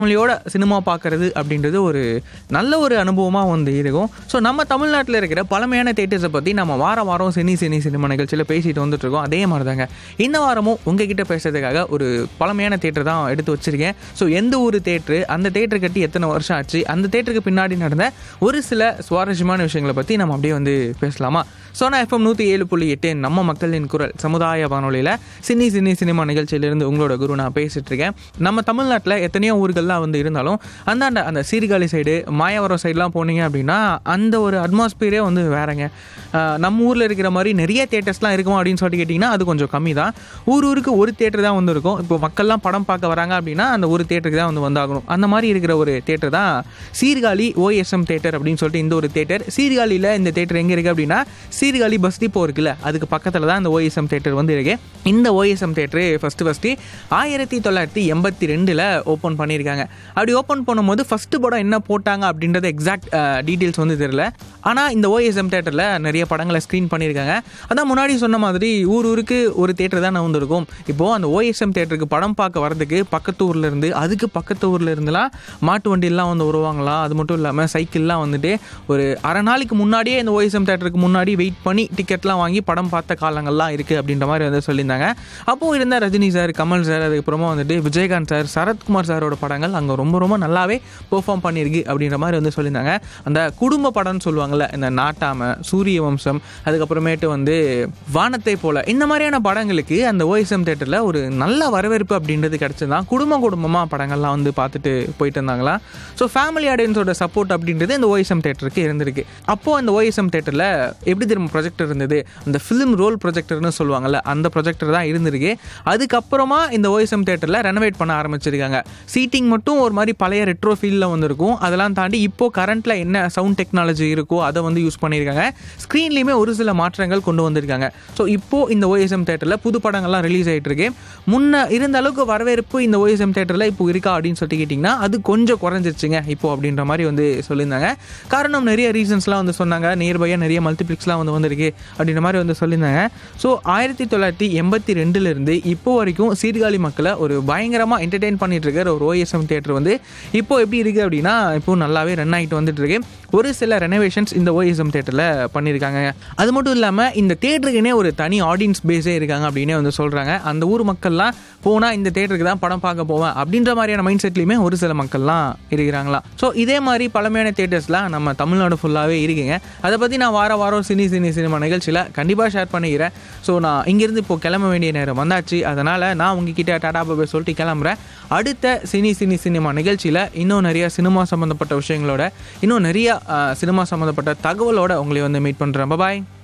ஃபேமிலியோட சினிமா பார்க்குறது அப்படின்றது ஒரு நல்ல ஒரு அனுபவமாக வந்து இருக்கும் ஸோ நம்ம தமிழ்நாட்டில் இருக்கிற பழமையான தேட்டர்ஸை பற்றி நம்ம வாரம் வாரம் சினி சினி சினிமா நிகழ்ச்சியில் பேசிட்டு வந்துட்டு இருக்கோம் அதே மாதிரி தாங்க இந்த வாரமும் உங்ககிட்ட பேசுறதுக்காக ஒரு பழமையான தேட்டர் தான் எடுத்து வச்சிருக்கேன் ஸோ எந்த ஒரு தேட்டரு அந்த தேட்டர் கட்டி எத்தனை வருஷம் ஆச்சு அந்த தேட்டருக்கு பின்னாடி நடந்த ஒரு சில சுவாரஸ்யமான விஷயங்களை பற்றி நம்ம அப்படியே வந்து பேசலாமா சோனா எஃப்எம் நூற்றி ஏழு புள்ளி எட்டு நம்ம மக்களின் குரல் சமுதாய வானொலியில் சினி சினி சினிமா நிகழ்ச்சியிலிருந்து உங்களோட குரு நான் பேசிட்டு இருக்கேன் நம்ம தமிழ்நாட்டில் எத்தனையோ ஊர்கள்லாம் வந்து இருந்தாலும் அந்தாண்ட அந்த சீர்காழி சைடு மாயவரம் சைட்லாம் போனீங்க அப்படின்னா அந்த ஒரு அட்மாஸ்பியரே வந்து வேறங்க ஆஹ் நம்ம ஊரில் இருக்கிற மாதிரி நிறைய தேட்டர்ஸ்லாம் இருக்குமா அப்படின்னு சொல்லிட்டு கேட்டிங்கன்னா அது கொஞ்சம் கம்மி தான் ஊர் ஊருக்கு ஒரு தேட்டர் தான் வந்து இருக்கும் இப்போ மக்கள்லாம் படம் பார்க்க வராங்க அப்படின்னா அந்த ஒரு தேட்டருக்கு தான் வந்து வந்தாகணும் அந்த மாதிரி இருக்கிற ஒரு தேட்டர் தான் சீர்காழி ஓஎஸ்எம் தேட்டர் அப்படின்னு சொல்லிட்டு இந்த ஒரு தேட்டர் சீர்காழியில் இந்த தேட்டர் எங்கே இருக்குது அப்படின்னா சீர்காழி பஸ் டிப்போ இருக்குல்ல அதுக்கு பக்கத்தில் தான் இந்த ஓஎஸ்எம் தேட்டர் வந்து இருக்கு இந்த ஓஎஸ்எம் தேட்டரு ஃபஸ்ட்டு ஃபஸ்ட்டு ஆயிரத்தி தொள்ளாயிரத்தி எண்பத்தி ரெண்டில் ஓப்பன் பண்ணியிருக்காங்க அப்படி ஓப்பன் பண்ணும்போது ஃபஸ்ட்டு படம் என்ன போட்டாங்க அப்படின்றது எக்ஸாக்ட் டீட்டெயில்ஸ் வந்து தெரியல ஆனால் இந்த ஓஎஸ்எம் தேட்டரில் நிறைய படங்களை ஸ்க்ரீன் பண்ணியிருக்காங்க அதான் முன்னாடி சொன்ன மாதிரி ஊர் ஊருக்கு ஒரு தேட்டர் தான் வந்திருக்கும் இப்போது அந்த ஓஎஸ்எம் தேட்டருக்கு படம் பார்க்க வரதுக்கு பக்கத்து ஊர்ல இருந்து அதுக்கு பக்கத்து ஊரில் இருந்துலாம் மாட்டு வண்டியெல்லாம் வந்து வருவாங்களாம் அது மட்டும் இல்லாமல் சைக்கிள்லாம் வந்துட்டு ஒரு அரை நாளைக்கு முன்னாடியே இந்த ஓஎஸ்எம் தேட்டருக்கு முன்னாடி வெயிட் பண்ணி டிக்கெட்லாம் வாங்கி படம் பார்த்த காலங்கள்லாம் இருக்குது அப்படின்ற மாதிரி வந்து சொல்லியிருந்தாங்க அப்போது இருந்த ரஜினி சார் கமல் சார் அதுக்கப்புறமா வந்துட்டு விஜயகாந்த் சார் சரத்குமார் சாரோட படங்கள் அங்கே ரொம்ப ரொம்ப நல்லாவே பெர்ஃபார்ம் பண்ணியிருக்கு அப்படின்ற மாதிரி வந்து சொல்லியிருந்தாங்க அந்த குடும்ப படம்னு சொல்லுவாங்கள்ல இந்த நாட்டாம சூரிய வம்சம் அதுக்கப்புறமேட்டு வந்து வானத்தை போல இந்த மாதிரியான படங்களுக்கு அந்த ஓஎஸ்எம் தேட்டரில் ஒரு நல்ல வரவேற்பு அப்படின்றது கிடச்சிதான் குடும்ப குடும்பமாக படங்கள்லாம் வந்து பார்த்துட்டு போயிட்டு இருந்தாங்களா ஸோ ஃபேமிலி ஆடியன்ஸோட சப்போர்ட் அப்படின்றது இந்த ஓஎஸ்எம் தேட்டருக்கு இருந்திருக்கு அப்போது அந்த ஓஎஸ்எம் தேட்டரில் எப்படி திரும்ப ப்ரொஜெக்டர் இருந்தது அந்த ஃபிலிம் ரோல் ப்ரொஜெக்டர்னு சொல்லுவாங்கல்ல அந்த ப்ரொஜெக்டர் தான் இருந்திருக்கு அதுக்கப்புறமா இந்த ஓஎஸ்எம் தேட்டரில் ரெனோவேட் பண்ண ஆரம்பிச்சிருக்காங்க சீட்டிங் மட்டும் ஒரு மாதிரி பழைய ரெட்ரோ ஃபீலில் வந்திருக்கும் அதெல்லாம் தாண்டி இப்போ கரண்ட்டில் என்ன சவுண்ட் டெக்னாலஜி இருக்கோ அதை வந்து யூஸ் பண்ணியிருக்காங்க ஸ்க்ரீன்லேயுமே ஒரு சில மாற்றங்கள் கொண்டு வந்திருக்காங்க ஸோ இப்போது இந்த ஓஎஸ்எம் தேட்டரில் புது படங்கள்லாம் ரிலீஸ் ஆகிட்டு இருக்கு முன்ன இருந்த அளவுக்கு வரவேற்பு இந்த ஓஎஸ்எம் தேட்டரில் இப்போ இருக்கா அப்படின்னு சொல்லிட்டு கேட்டிங்கன்னா அது கொஞ்சம் குறைஞ்சிருச்சுங்க இப்போ அப்படின்ற மாதிரி வந்து சொல்லியிருந்தாங்க காரணம் நிறைய ரீசன்ஸ்லாம் வந்து சொன்னாங்க நியர்பையாக நிறைய மல்டிப்ளிக்ஸ்லாம் வந்து வந்திருக்கு அப்படின்ற மாதிரி வந்து சொல்லியிருந்தாங்க ஸோ ஆயிரத்தி தொள்ளாயிரத்தி எண்பத்தி ரெண்டுலேருந்து இப்போ வரைக்கும் சீர்காழி மக்களை ஒரு பயங்கரமாக என்டர்டெயின் பண்ணிட்டு இருக்கிற ஒரு ஓஎஸ்எம் தேட்டர் வந்து இப்போ எப்படி இருக்குது அப்படின்னா இப்போ நல்லாவே ரன் ஆகிட்டு வந்துட்டு இருக்கு ஒரு சில ரெனோவேஷன்ஸ் இந்த ஓஎஸ்எம் தேட்டரில் பண்ணியிருக்காங்க அது மட்டும் இல்லாமல் இந்த தேட்டருக்குனே ஒரு தனி ஆடியன்ஸ் பேஸே இருக்காங்க அப்படின்னே வந்து சொல்கிறாங்க அந்த ஊர் மக்கள்லாம் போனால் இந்த தேட்டருக்கு தான் படம் பார்க்க போவேன் அப்படின்ற மாதிரியான மைண்ட் செட்லேயுமே ஒரு சில மக்கள்லாம் இருக்கிறாங்களாம் ஸோ இதே மாதிரி பழமையான தேட்டர்ஸ்லாம் நம்ம தமிழ்நாடு ஃபுல்லாகவே இருக்குங்க அதை பற்றி நான் வார வாரம் சினி சினி சினிமா நிகழ்ச்சியில் கண்டிப்பாக ஷேர் பண்ணிக்கிறேன் ஸோ நான் இங்கேருந்து இப்போ கிளம்ப வேண்டிய நேரம் வந்தாச்சு அதனால் நான் உங்ககிட்ட டாடா பாபா சொல்லிட்டு கிளம்புறேன் அடுத்த சினி சினி சினிமா நிகழ்ச்சியில் இன்னும் நிறைய சினிமா சம்மந்தப்பட்ட விஷயங்களோட இன்னும் நிறைய சினிமா சம்மந்தப்பட்ட தகவலோட உங்களை வந்து மீட் பண்ணுறேன் பாய்